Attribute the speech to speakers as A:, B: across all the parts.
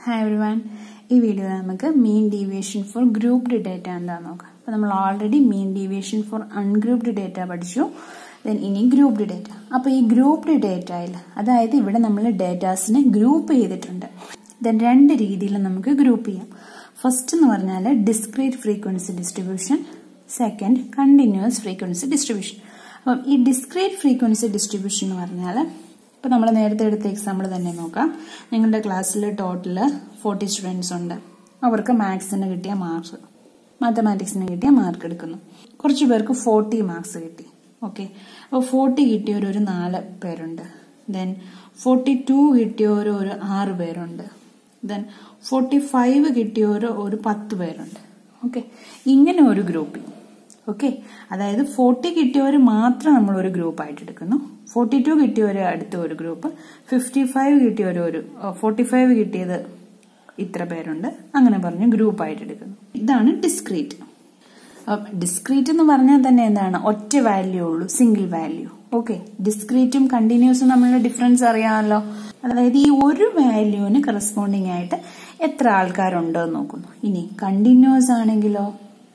A: hi every one ഈ വീഡിയോയിൽ നമുക്ക് mean deviation for grouped data എന്താണെന്ന് നോക്കാം അപ്പോൾ നമ്മൾ already mean deviation for ungrouped data പഠിച്ചു ദെൻ ഇനി ഗ്രൂപ്പ്ഡ് ഡേറ്റ അപ്പോൾ ഈ ഗ്രൂപ്പ്ഡ് ഡേറ്റയിൽ അതായത് ഇവിടെ നമ്മൾ ഡേറ്റാസിനെ ഗ്രൂപ്പ് ചെയ്തിട്ടുണ്ട് ദെൻ രണ്ട് രീതിയിൽ നമുക്ക് ഗ്രൂപ്പ് ചെയ്യാം ഫസ്റ്റ് എന്ന് പറഞ്ഞാൽ discrete frequency distribution second continuous frequency distribution അപ്പം ഈ ഡിസ്ക്രീറ്റ് ഫ്രീക്വൻസി ഡിസ്ട്രിബ്യൂഷൻ എന്ന് പറഞ്ഞാൽ ഇപ്പം നമ്മൾ നേരത്തെ എടുത്ത എക്സാമ്പിൾ തന്നെ നോക്കാം നിങ്ങളുടെ ക്ലാസ്സിൽ ടോട്ടൽ ഫോർട്ടി സ്റ്റുഡൻസ് ഉണ്ട് അവർക്ക് മാത്സിന് കിട്ടിയ മാർക്ക് മാത്തമാറ്റിക്സിന് കിട്ടിയ മാർക്ക് എടുക്കുന്നു കുറച്ച് പേർക്ക് ഫോർട്ടി മാർക്സ് കിട്ടി ഓക്കെ അപ്പോൾ ഫോർട്ടി കിട്ടിയവർ ഒരു നാല് പേരുണ്ട് ദെൻ ഫോർട്ടി ടു കിട്ടിയവർ ഒരു ആറ് പേരുണ്ട് ദെൻ ഫോർട്ടി ഫൈവ് കിട്ടിയവർ ഒരു പത്ത് പേരുണ്ട് ഓക്കെ ഇങ്ങനെ ഒരു ഗ്രൂപ്പിംഗ് ഓക്കെ അതായത് ഫോർട്ടി കിട്ടിയവർ മാത്രം നമ്മൾ ഒരു ഗ്രൂപ്പായിട്ട് എടുക്കുന്നു ഫോർട്ടി ടു കിട്ടിയവർ അടുത്ത ഒരു ഗ്രൂപ്പ് ഫിഫ്റ്റി ഫൈവ് കിട്ടിയവർ ഒരു ഫോർട്ടി ഫൈവ് കിട്ടിയത് ഇത്ര പേരുണ്ട് അങ്ങനെ പറഞ്ഞ് ഗ്രൂപ്പായിട്ട് എടുക്കുന്നു ഇതാണ് ഡിസ്ക്രീറ്റ് ഡിസ്ക്രീറ്റ് എന്ന് പറഞ്ഞാൽ തന്നെ എന്താണ് ഒറ്റ വാല്യൂ ഉള്ളൂ സിംഗിൾ വാല്യൂ ഓക്കെ ഡിസ്ക്രീറ്റും കണ്ടിന്യൂസും തമ്മിലുള്ള ഡിഫറൻസ് അറിയാമല്ലോ അതായത് ഈ ഒരു വാല്യൂവിന് കറസ്പോണ്ടിങ് ആയിട്ട് എത്ര ആൾക്കാരുണ്ടോ എന്ന് നോക്കുന്നു ഇനി കണ്ടിന്യൂസ് ആണെങ്കിലോ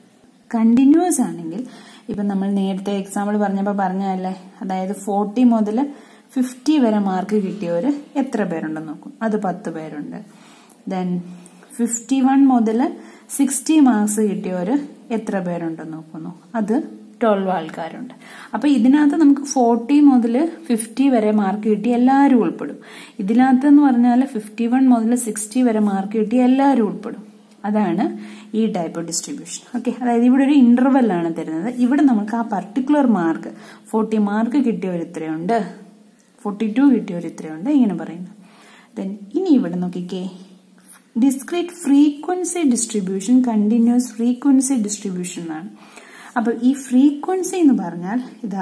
A: കണ്ടിന്യൂസ് ആണെങ്കിൽ ഇപ്പം നമ്മൾ നേരത്തെ എക്സാമ്പിൾ പറഞ്ഞപ്പോൾ പറഞ്ഞതല്ലേ അതായത് ഫോർട്ടി മുതൽ ഫിഫ്റ്റി വരെ മാർക്ക് കിട്ടിയവർ എത്ര പേരുണ്ടെന്ന് നോക്കും അത് പത്ത് പേരുണ്ട് ദെൻ ഫിഫ്റ്റി വൺ മുതൽ സിക്സ്റ്റി മാർക്സ് കിട്ടിയവർ എത്ര പേരുണ്ടെന്ന് നോക്കുന്നു അത് ട്വൽവ് ആൾക്കാരുണ്ട് അപ്പൊ ഇതിനകത്ത് നമുക്ക് ഫോർട്ടി മുതൽ ഫിഫ്റ്റി വരെ മാർക്ക് കിട്ടി എല്ലാവരും ഉൾപ്പെടും ഇതിനകത്ത് എന്ന് പറഞ്ഞാൽ ഫിഫ്റ്റി വൺ മുതൽ സിക്സ്റ്റി വരെ മാർക്ക് കിട്ടി എല്ലാവരും ഉൾപ്പെടും അതാണ് ഈ ടൈപ്പ് ഓഫ് ഡിസ്ട്രിബ്യൂഷൻ ഓക്കെ അതായത് ഇവിടെ ഒരു ഇന്റർവെൽ ആണ് തരുന്നത് ഇവിടെ നമുക്ക് ആ പർട്ടിക്കുലർ മാർക്ക് ഫോർട്ടി മാർക്ക് കിട്ടിയവർ ഇത്രയുണ്ട് ഫോർട്ടി ടു കിട്ടിയവർ ഇത്രയുണ്ട് ഇങ്ങനെ പറയുന്നു ദെൻ ഇനി ഇവിടെ നോക്കിക്കേ discrete frequency distribution continuous frequency distribution എന്നാണ് അപ്പൊ ഈ ഫ്രീക്വൻസി എന്ന് പറഞ്ഞാൽ ഇതാ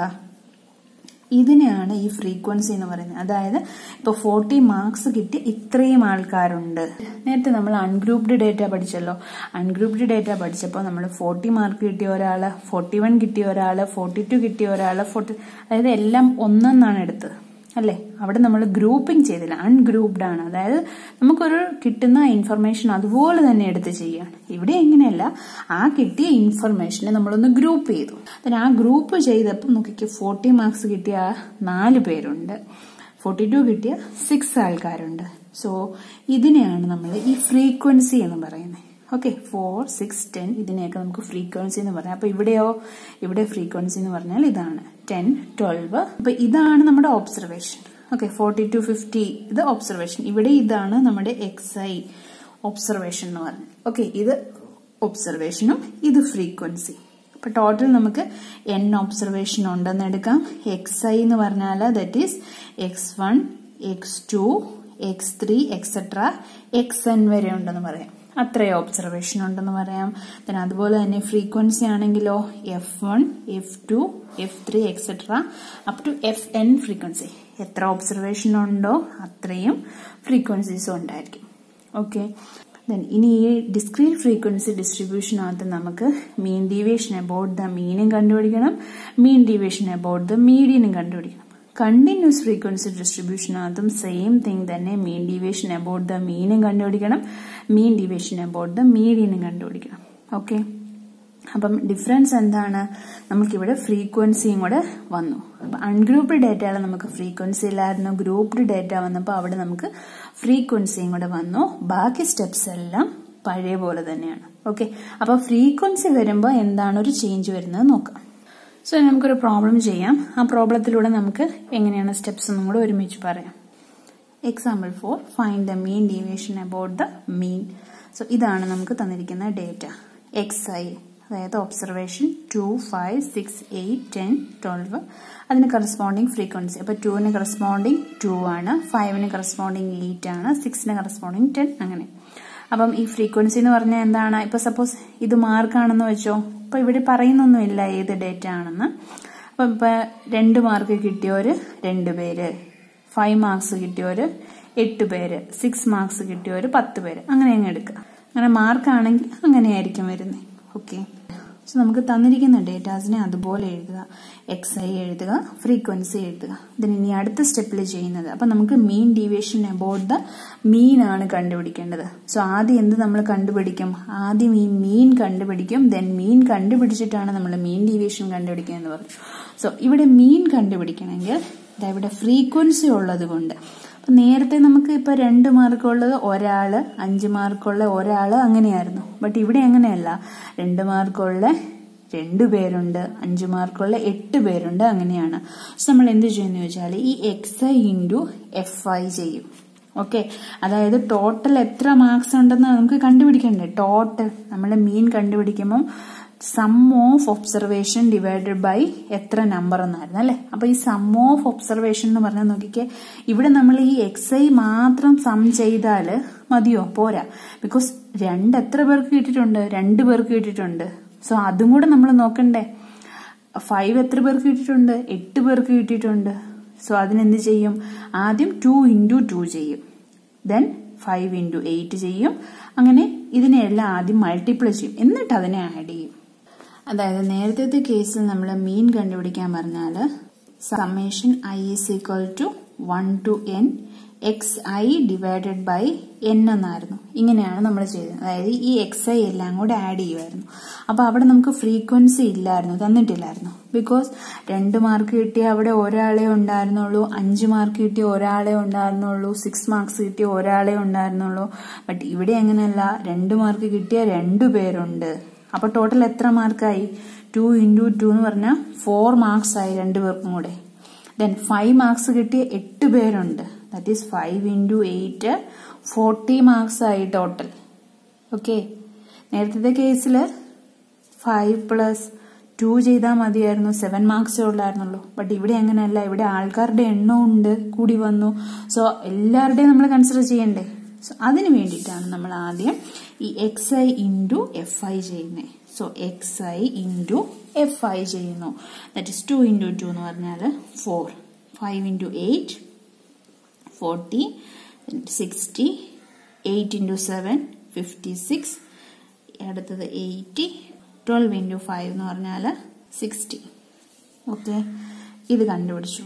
A: ഇതിനെയാണ് ഈ ഫ്രീക്വൻസി എന്ന് പറയുന്നത് അതായത് ഇപ്പൊ ഫോർട്ടി മാർക്സ് കിട്ടി ഇത്രയും ആൾക്കാരുണ്ട് നേരത്തെ നമ്മൾ അൺഗ്രൂപ്ഡ് ഡേറ്റ പഠിച്ചല്ലോ അൺഗ്രൂപ്ഡ് ഡേറ്റ പഠിച്ചപ്പോൾ നമ്മൾ ഫോർട്ടി മാർക്ക് കിട്ടിയ ഒരാള് ഫോർട്ടി വൺ കിട്ടിയ ഒരാള് ഫോർട്ടി ടു കിട്ടിയ ഒരാള് ഫോർട്ടി അതായത് എല്ലാം ഒന്നെന്നാണ് എടുത്തത് അല്ലേ അവിടെ നമ്മൾ ഗ്രൂപ്പിംഗ് ചെയ്തില്ല അൺഗ്രൂപ്ഡ് ആണ് അതായത് നമുക്കൊരു കിട്ടുന്ന ഇൻഫർമേഷൻ അതുപോലെ തന്നെ എടുത്ത് ചെയ്യാണ് ഇവിടെ എങ്ങനെയല്ല ആ കിട്ടിയ ഇൻഫർമേഷനെ നമ്മളൊന്ന് ഗ്രൂപ്പ് ചെയ്തു അതിന് ആ ഗ്രൂപ്പ് ചെയ്തപ്പോൾ നോക്കിക്ക് ഫോർട്ടി മാർക്സ് കിട്ടിയ നാല് പേരുണ്ട് ഫോർട്ടി ടു കിട്ടിയ സിക്സ് ആൾക്കാരുണ്ട് സോ ഇതിനെയാണ് നമ്മൾ ഈ ഫ്രീക്വൻസി എന്ന് പറയുന്നത് ഓക്കെ ഫോർ സിക്സ് ടെൻ ഇതിനെയൊക്കെ നമുക്ക് ഫ്രീക്വൻസി എന്ന് പറയാം അപ്പൊ ഇവിടെയോ ഇവിടെ ഫ്രീക്വൻസി എന്ന് പറഞ്ഞാൽ ഇതാണ് ടെൻ ട്വൽവ് അപ്പൊ ഇതാണ് നമ്മുടെ observation okay forty two fifty ഇത് ഒബ്സർവേഷൻ ഇവിടെ ഇതാണ് നമ്മുടെ എക്സ് ഐ ഒബ്സർവേഷൻ എന്ന് പറഞ്ഞത് ഓക്കെ ഇത് ഒബ്സർവേഷനും ഇത് ഫ്രീക്വൻസി അപ്പൊ ടോട്ടൽ നമുക്ക് എൻ ഒബ്സർവേഷൻ ഉണ്ടെന്ന് എടുക്കാം എക്സ് ഐ എന്ന് പറഞ്ഞാൽ that is X one X two X three etcetera X N വരെ ഉണ്ടെന്ന് പറയാം അത്രയും ഒബ്സർവേഷൻ ഉണ്ടെന്ന് പറയാം then അതുപോലെ തന്നെ ഫ്രീക്വൻസി ആണെങ്കിലോ F one F two F three etcetera up to F N frequency എത്ര ഒബ്സർവേഷൻ ഉണ്ടോ അത്രയും ഫ്രീക്വൻസീസും ഉണ്ടായിരിക്കും ഓക്കെ ദെൻ ഇനി ഈ ഡിസ്ക്രീറ്റ് ഫ്രീക്വൻസി ഡിസ്ട്രിബ്യൂഷനകത്ത് നമുക്ക് മീൻ ഡീവിയേഷൻ അബൌട്ട് ദ മീനും കണ്ടുപിടിക്കണം മീൻ ഡീവിയേഷൻ അബൌട്ട് ദ മീഡിയനും കണ്ടുപിടിക്കണം കണ്ടിന്യൂസ് ഫ്രീക്വൻസി ഡിസ്ട്രിബ്യൂഷനകത്തും സെയിം തിങ് തന്നെ മീൻ ഡീവിയേഷൻ അബൌട്ട് ദ മീനും കണ്ടുപിടിക്കണം മീൻ ഡീവിയേഷൻ അബൌട്ട് ദ മീഡിയനും കണ്ടുപിടിക്കണം ഓക്കെ അപ്പം ഡിഫറൻസ് എന്താണ് നമുക്കിവിടെ ഫ്രീക്വൻസിയും കൂടെ വന്നു അപ്പം അൺഗ്രൂപ്പ്ഡ് ഡേറ്റയിൽ നമുക്ക് ഫ്രീക്വൻസി ഇല്ലായിരുന്നു ഗ്രൂപ്പ്ഡ് ഡേറ്റ വന്നപ്പോൾ അവിടെ നമുക്ക് ഫ്രീക്വൻസിയും കൂടെ വന്നു ബാക്കി സ്റ്റെപ്സ് എല്ലാം പഴയ പോലെ തന്നെയാണ് ഓക്കെ അപ്പൊ ഫ്രീക്വൻസി വരുമ്പോൾ എന്താണ് ഒരു ചേഞ്ച് വരുന്നത് നോക്കാം സോ നമുക്കൊരു പ്രോബ്ലം ചെയ്യാം ആ പ്രോബ്ലത്തിലൂടെ നമുക്ക് എങ്ങനെയാണ് സ്റ്റെപ്സ് എന്നും കൂടെ ഒരുമിച്ച് പറയാം example for find the mean deviation about the mean so ഇതാണ് നമുക്ക് തന്നിരിക്കുന്ന ഡേറ്റ എക്സ് ഐ അതായത് observation two five six eight ten twelve അതിന് കറസ്പോണ്ടിങ് ഫ്രീക്വൻസി അപ്പോൾ ടുവിന് കറസ്പോണ്ടിങ് ടു ആണ് ഫൈവിന് കറസ്പോണ്ടിങ് എയ്റ്റ് ആണ് സിക്സിന് കറസ്പോണ്ടിങ് ടെൻ അങ്ങനെ അപ്പം ഈ ഫ്രീക്വൻസി എന്ന് പറഞ്ഞാൽ എന്താണ് ഇപ്പൊ സപ്പോസ് ഇത് മാർക്കാണെന്ന് വെച്ചോ ഇപ്പൊ ഇവിടെ പറയുന്നൊന്നുമില്ല ഏത് ഡേറ്റ ആണെന്ന് അപ്പൊ ഇപ്പൊ രണ്ട് മാർക്ക് കിട്ടിയവര് രണ്ട് പേര് ഫൈവ് മാർക്സ് കിട്ടിയവര് എട്ട് പേര് സിക്സ് മാർക്സ് കിട്ടിയവര് പത്ത് പേര് അങ്ങനെ അങ്ങ് എടുക്കുക അങ്ങനെ മാർക്കാണെങ്കിൽ അങ്ങനെയായിരിക്കും വരുന്നത് ഓക്കെ സോ നമുക്ക് തന്നിരിക്കുന്ന ഡേറ്റാസിനെ അതുപോലെ എഴുതുക എക്സ് ഐ എഴുതുക ഫ്രീക്വൻസി എഴുതുക ഇതിന് ഇനി അടുത്ത സ്റ്റെപ്പിൽ ചെയ്യുന്നത് അപ്പം നമുക്ക് mean deviation about the mean ആണ് കണ്ടുപിടിക്കേണ്ടത് സോ ആദ്യം എന്ത് നമ്മൾ കണ്ടുപിടിക്കും ആദ്യം ഈ മീൻ കണ്ടുപിടിക്കും ദെൻ മീൻ കണ്ടുപിടിച്ചിട്ടാണ് നമ്മൾ മീൻ ഡീവിയേഷൻ കണ്ടുപിടിക്കുക എന്ന് പറഞ്ഞു സോ ഇവിടെ മീൻ കണ്ടുപിടിക്കണമെങ്കിൽ ഇതാ ഇവിടെ ഫ്രീക്വൻസി ഉള്ളത് കൊണ്ട് നേരത്തെ നമുക്ക് ഇപ്പൊ രണ്ട് മാർക്കുള്ളത് ഒരാള് അഞ്ച് മാർക്കുള്ള ഒരാള് അങ്ങനെയായിരുന്നു ബട്ട് ഇവിടെ അങ്ങനെയല്ല രണ്ട് മാർക്കുള്ള രണ്ടു പേരുണ്ട് അഞ്ചു മാർക്കുള്ള എട്ട് പേരുണ്ട് അങ്ങനെയാണ് സോ നമ്മൾ എന്ത് ചെയ്യുന്നു ചോദിച്ചാൽ ഈ X I into F I ചെയ്യും ഓക്കെ അതായത് ടോട്ടൽ എത്ര മാർക്സ് ഉണ്ടെന്ന് നമുക്ക് കണ്ടുപിടിക്കണ്ടേ ടോട്ടൽ നമ്മൾ മീൻ കണ്ടുപിടിക്കുമ്പം sum of observation divided by എത്ര നമ്പർ എന്നായിരുന്നു അല്ലെ അപ്പൊ ഈ സം ഓഫ് ഒബ്സർവേഷൻ എന്ന് പറഞ്ഞാൽ നോക്കിക്കേ ഇവിടെ നമ്മൾ ഈ എക്സ് ഐ മാത്രം സം ചെയ്താൽ മതിയോ പോരാ ബിക്കോസ് രണ്ട് എത്ര പേർക്ക് കിട്ടിയിട്ടുണ്ട് രണ്ട് പേർക്ക് കിട്ടിയിട്ടുണ്ട് സോ അതും കൂടെ നമ്മൾ നോക്കണ്ടേ ഫൈവ് എത്ര പേർക്ക് കിട്ടിയിട്ടുണ്ട് എട്ട് പേർക്ക് കിട്ടിയിട്ടുണ്ട് സോ അതിനെന്ത് ചെയ്യും ആദ്യം ടു ഇൻറ്റു ടു ചെയ്യും ദെൻ ഫൈവ് ഇൻറ്റു എയ്റ്റ് ചെയ്യും അങ്ങനെ ഇതിനെല്ലാം ആദ്യം മൾട്ടിപ്ലൈ ചെയ്യും എന്നിട്ട് അതിനെ ആഡ് ചെയ്യും അതായത് നേരത്തെ കേസിൽ നമ്മൾ മീൻ കണ്ടുപിടിക്കാൻ പറഞ്ഞാൽ summation I is equal to one to N X I divided by N എന്നായിരുന്നു ഇങ്ങനെയാണ് നമ്മൾ ചെയ്തത് അതായത് ഈ എക്സ് ഐ എല്ലാം കൂടെ ആഡ് ചെയ്യുമായിരുന്നു അപ്പൊ അവിടെ നമുക്ക് ഫ്രീക്വൻസി ഇല്ലായിരുന്നു തന്നിട്ടില്ലായിരുന്നു ബിക്കോസ് രണ്ട് മാർക്ക് കിട്ടിയ അവിടെ ഒരാളെ ഉണ്ടായിരുന്നുള്ളൂ അഞ്ച് മാർക്ക് കിട്ടിയ ഒരാളെ ഉണ്ടായിരുന്നുള്ളൂ സിക്സ് മാർക്സ് കിട്ടിയ ഒരാളെ ഉണ്ടായിരുന്നുള്ളൂ ബട്ട് ഇവിടെ അങ്ങനെയല്ല രണ്ട് മാർക്ക് കിട്ടിയ രണ്ടു പേരുണ്ട് അപ്പൊ ടോട്ടൽ എത്ര മാർക്കായി ടു ഇൻറ്റു ടു എന്ന് പറഞ്ഞാൽ ഫോർ മാർക്സ് ആയി രണ്ടു പേർക്കും കൂടെ ദെൻ ഫൈവ് മാർക്സ് കിട്ടിയ എട്ട് പേരുണ്ട് that is five into eight forty marks ആയി ടോട്ടൽ ഓക്കെ നേരത്തെ കേസിൽ ഫൈവ് പ്ലസ് ടു ചെയ്താൽ മതിയായിരുന്നു സെവൻ മാർക്സേ ഉള്ളായിരുന്നുള്ളൂ ബട്ട് ഇവിടെ അങ്ങനെയല്ല ഇവിടെ ആൾക്കാരുടെ എണ്ണം ഉണ്ട് കൂടി വന്നു സോ എല്ലാവരുടെയും നമ്മൾ കൺസിഡർ ചെയ്യണ്ടേ സോ അതിന് വേണ്ടിയിട്ടാണ് നമ്മൾ ആദ്യം ഈ X I into F I ചെയ്യുന്നത് so X I into F I ചെയ്യുന്നു ദറ്റ് ഇസ് ടു ഇൻറ്റു ടു എന്ന് പറഞ്ഞാൽ four five into eight forty sixty eight into seven fifty six അടുത്തത് എയ്റ്റി ട്വൽവ് ഇൻറ്റു ഫൈവ് എന്ന് പറഞ്ഞാൽ സിക്സ്റ്റി ഓക്കെ ഇത് കണ്ടുപിടിച്ചു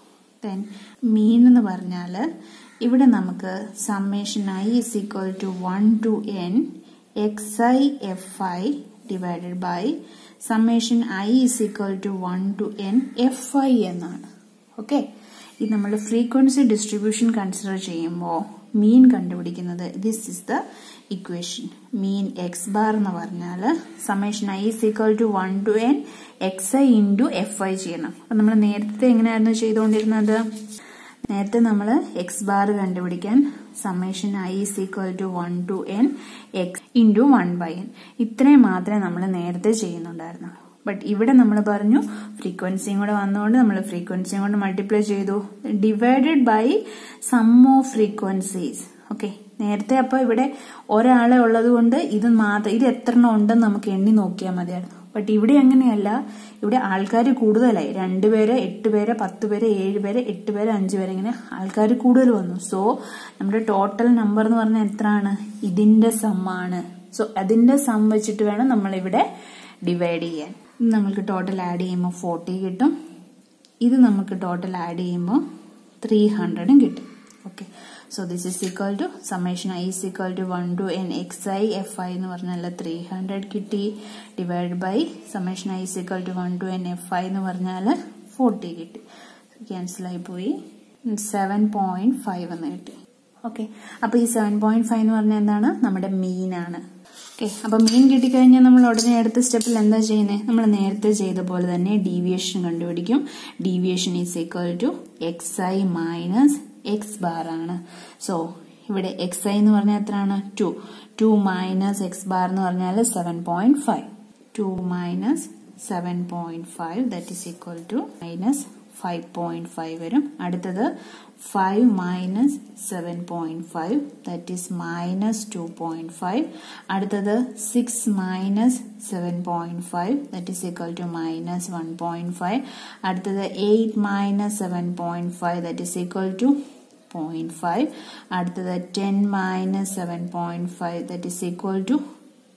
A: ദെൻ മീൻ എന്ന് പറഞ്ഞാൽ ഇവിടെ നമുക്ക് summation I is equal to one to N X I F I divided by summation I is equal to one to N F I എന്നാണ് okay ഇത് നമ്മൾ ഫ്രീക്വൻസി ഡിസ്ട്രിബ്യൂഷൻ കൺസിഡർ ചെയ്യുമ്പോൾ മീൻ കണ്ടുപിടിക്കുന്നത് this is the equation mean X bar എന്ന് പറഞ്ഞാൽ summation I is equal to one to N X I into F I ചെയ്യണം അപ്പം നമ്മൾ നേരത്തെ എങ്ങനെയായിരുന്നു ചെയ്തുകൊണ്ടിരുന്നത് നേരത്തെ നമ്മൾ എക്സ് ബാർ കണ്ടുപിടിക്കാൻ summation I is equal to one to N X into one by N ഇത്രയും മാത്രമേ നമ്മൾ നേരത്തെ ചെയ്യുന്നുണ്ടായിരുന്നുള്ളൂ ബട്ട് ഇവിടെ നമ്മൾ പറഞ്ഞു ഫ്രീക്വൻസിയും കൂടെ വന്നുകൊണ്ട് നമ്മൾ ഫ്രീക്വൻസിയും കൊണ്ട് മൾട്ടിപ്ലൈ ചെയ്തു divided by sum of frequencies okay നേരത്തെ അപ്പൊ ഇവിടെ ഒരാളെ ഉള്ളത് കൊണ്ട് ഇത് മാത്രം ഇത് എത്ര എണ്ണം ഉണ്ടെന്ന് നമുക്ക് എണ്ണി നോക്കിയാൽ മതിയായിരുന്നു ബട്ട് ഇവിടെ അങ്ങനെയല്ല ഇവിടെ ആൾക്കാർ കൂടുതലായി രണ്ടുപേര് എട്ട് പേര് പത്ത് പേര് ഏഴ് പേര് എട്ട് പേര് അഞ്ച് പേര് ഇങ്ങനെ ആൾക്കാർ കൂടുതൽ വന്നു സോ നമ്മുടെ ടോട്ടൽ നമ്പർ എന്ന് പറഞ്ഞാൽ എത്രയാണ് ഇതിന്റെ സമ്മാണ് സോ അതിന്റെ സം വെച്ചിട്ട് വേണം നമ്മൾ ഇവിടെ ഡിവൈഡ് ചെയ്യാൻ ഇത് നമുക്ക് ടോട്ടൽ ആഡ് ചെയ്യുമ്പോൾ ഫോർട്ടി കിട്ടും ഇത് നമുക്ക് ടോട്ടൽ ആഡ് ചെയ്യുമ്പോൾ ത്രീ ഹൺഡ്രഡും കിട്ടും okay so this is equal to summation I is equal to one to N X I F I എന്ന് പറഞ്ഞാൽ ത്രീ ഹൺഡ്രഡ് കിട്ടി divide by summation I is equal to one to N F I എന്ന് പറഞ്ഞാൽ forty കിട്ടി ക്യാൻസലായി പോയി seven point five എന്ന് കിട്ടി okay അപ്പൊ ഈ സെവൻ പോയിന്റ് ഫൈവ് എന്ന് പറഞ്ഞാൽ എന്താണ് നമ്മുടെ മീൻ ആണ് ഓക്കെ അപ്പൊ മീൻ കിട്ടിക്കഴിഞ്ഞാൽ നമ്മൾ ഉടനെ അടുത്ത സ്റ്റെപ്പിൽ എന്താ ചെയ്യുന്നത് നമ്മൾ നേരത്തെ ചെയ്ത പോലെ തന്നെ ഡീവിയേഷൻ കണ്ടുപിടിക്കും deviation is equal to X I minus X bar ആണ് സോ ഇവിടെ എക്സ് ഐ എന്ന് പറഞ്ഞാൽ എത്രയാണ് two two minus X bar എന്ന് പറഞ്ഞാൽ seven point five two minus seven point five that is equal to minus five point five വരും അടുത്തത് five minus seven point five that is minus two point five അടുത്തത് six minus seven point five that is equal to minus one point five അടുത്തത് eight minus seven point five that is equal to point five അടുത്തത് ten minus seven point five that is equal to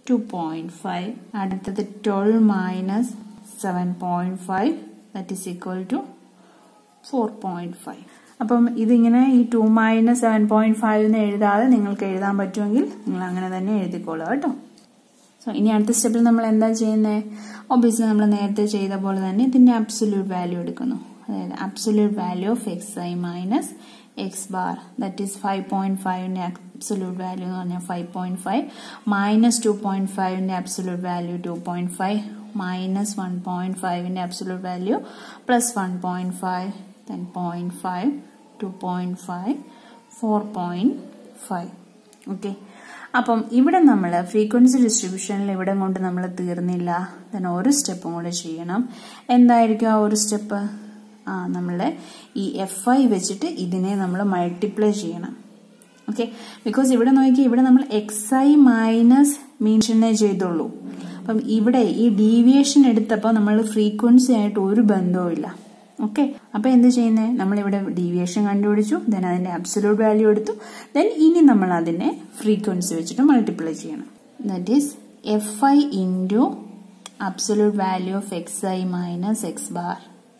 A: two point five അടുത്തത് twelve minus seven point five that is equal to four point five അപ്പം ഇതിങ്ങനെ ഈ two minus seven point five എന്ന് എഴുതാതെ നിങ്ങൾക്ക് എഴുതാൻ പറ്റുമെങ്കിൽ നിങ്ങൾ അങ്ങനെ തന്നെ എഴുതിക്കോളുക കേട്ടോ സോ ഇനി അടുത്ത സ്റ്റെപ്പിൽ നമ്മൾ എന്താ ചെയ്യുന്നത് ഒബിയസ്ലി നമ്മൾ നേരത്തെ ചെയ്ത പോലെ തന്നെ ഇതിന്റെ അബ്സൊല്യൂട്ട് വാല്യൂ എടുക്കുന്നു അതായത് absolute value of X I minus X bar that is five point ഫൈവിന്റെ അബ്സൊല്യൂട്ട് വാല്യൂ എന്ന് പറഞ്ഞാൽ five point five minus two point ഫൈവിന്റെ absolute value two point five minus one point ഫൈവിന്റെ absolute value plus one point five ten point five two point five four point five okay അപ്പം ഇവിടെ നമ്മൾ frequency ഡിസ്ട്രിബ്യൂഷനിൽ ഇവിടെ കൊണ്ട് നമ്മൾ തീർന്നില്ല then ഒരു സ്റ്റെപ്പും കൂടെ ചെയ്യണം എന്തായിരിക്കും ആ ഒരു സ്റ്റെപ്പ് ആ നമ്മൾ ഈ എഫ് ഐ വെച്ചിട്ട് ഇതിനെ നമ്മൾ മൾട്ടിപ്ലൈ ചെയ്യണം ഓക്കെ ബിക്കോസ് ഇവിടെ നോക്കി ഇവിടെ നമ്മൾ എക്സ് ഐ മൈനസ് മീൻഷനെ ചെയ്തുള്ളൂ അപ്പം ഇവിടെ ഈ ഡീവിയേഷൻ എടുത്തപ്പോൾ നമ്മൾ ഫ്രീക്വൻസി ആയിട്ട് ഒരു ബന്ധവും ഇല്ല ഓക്കെ അപ്പൊ എന്ത് ചെയ്യുന്നത് നമ്മളിവിടെ ഡീവിയേഷൻ കണ്ടുപിടിച്ചു ദെൻ അതിന്റെ അബ്സൊല്യൂട്ട് വാല്യൂ എടുത്തു ദെൻ ഇനി നമ്മൾ അതിനെ ഫ്രീക്വൻസി വെച്ചിട്ട് മൾട്ടിപ്ലൈ ചെയ്യണം that is F I into absolute value of X I minus X bar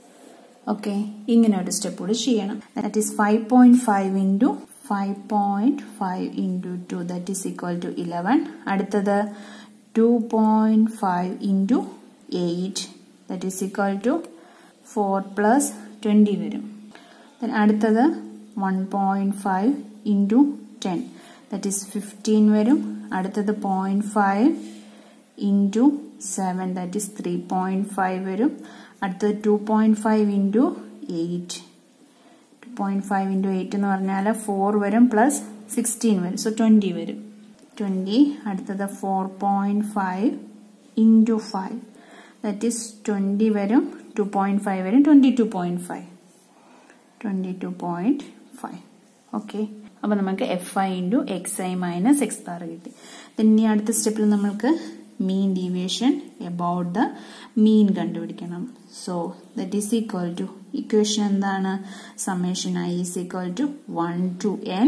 A: okay ഇങ്ങനെ ഒരു സ്റ്റെപ്പ് കൂടി ചെയ്യണം that is five point five into five point five into two that is equal to eleven അടുത്തത് two point five into eight that is equal to four plus twenty വരും അടുത്തത് one point five into ten that is fifteen വരും അടുത്തത് point five into seven that is three point five വരും അടുത്തത് two point five into eight two point five into eight എന്ന് പറഞ്ഞാൽ four വരും plus sixteen വരും സോ ട്വൻറ്റി വരും twenty അടുത്തത് four point five into five that is twenty വരും two point five വരും twenty two point five twenty two point five okay അപ്പോൾ നമുക്ക് F I into X I minus X bar കിട്ടി ഇനി അടുത്ത സ്റ്റെപ്പിൽ നമ്മൾക്ക് mean deviation about the mean കണ്ടുപിടിക്കണം so that is equal to equation എന്താണ് summation i is equal to one to n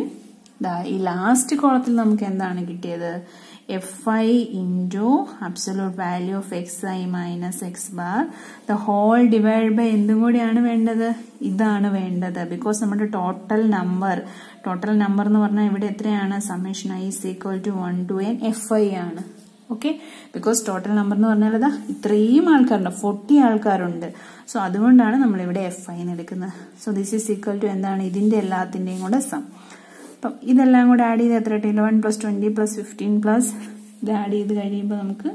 A: ഈ ലാസ്റ്റ് കോളത്തിൽ നമുക്ക് എന്താണ് കിട്ടിയത് f I into absolute value of X I minus X bar the whole divide by എന്തും കൂടിയാണ് വേണ്ടത് ഇതാണ് വേണ്ടത് ബിക്കോസ് നമ്മുടെ ടോട്ടൽ നമ്പർ ടോട്ടൽ നമ്പർ എന്ന് പറഞ്ഞാൽ ഇവിടെ എത്രയാണ് summation I is equal to one to N F i ആണ് ഓക്കെ ബിക്കോസ് ടോട്ടൽ നമ്പർ എന്ന് പറഞ്ഞാൽ ഇതാ ഇത്രയും ആൾക്കാരുണ്ട് ഫോർട്ടി ആൾക്കാരുണ്ട് സോ അതുകൊണ്ടാണ് നമ്മൾ ഇവിടെ എഫ് ഐ എന്ന് എടുക്കുന്നത് so this is equal to എന്താണ് ഇതിന്റെ എല്ലാത്തിന്റെയും കൂടെ സം അപ്പം ഇതെല്ലാം കൂടെ ആഡ് ചെയ്ത് എത്ര eleven plus twenty plus fifteen plus ഇത് ആഡ് ചെയ്ത് കഴിയുമ്പോൾ നമുക്ക്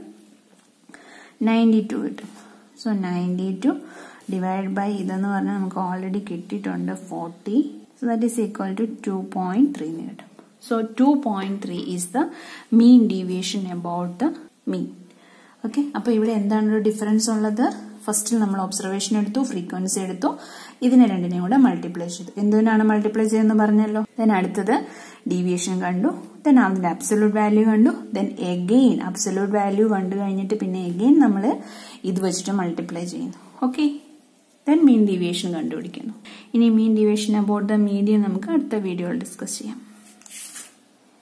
A: നയൻറ്റി ടു കിട്ടും so ninety two divide by ഇതെന്ന് പറഞ്ഞാൽ നമുക്ക് ഓൾറെഡി കിട്ടിയിട്ടുണ്ട് forty so that is equal to two point three എന്ന് കിട്ടും so two point three is the mean deviation about the mean okay അപ്പോൾ ഇവിടെ എന്താണ് ഒരു ഡിഫറൻസ് ഉള്ളത് ഫസ്റ്റിൽ നമ്മൾ ഒബ്സർവേഷൻ എടുത്തു ഫ്രീക്വൻസി എടുത്തു ഇതിനെ രണ്ടിനെയും കൂടെ മൾട്ടിപ്ലൈ ചെയ്തു എന്തിനാണ് മൾട്ടിപ്ലൈ ചെയ്തെന്ന് പറഞ്ഞല്ലോ ദെൻ അടുത്തത് ഡീവിയേഷൻ കണ്ടു ദെൻ അതിന്റെ അബ്സൊല്യൂട്ട് വാല്യൂ കണ്ടു ദെൻ എഗെയിൻ അബ്സൊല്യൂട്ട് വാല്യൂ കണ്ടു കഴിഞ്ഞിട്ട് പിന്നെ എഗെയിൻ നമ്മൾ ഇത് വെച്ചിട്ട് മൾട്ടിപ്ലൈ ചെയ്യുന്നു ഓക്കെ ദെൻ മീൻ ഡീവിയേഷൻ കണ്ടുപിടിക്കുന്നു ഇനി mean deviation about the medium നമുക്ക് അടുത്ത വീഡിയോയിൽ ഡിസ്കസ് ചെയ്യാം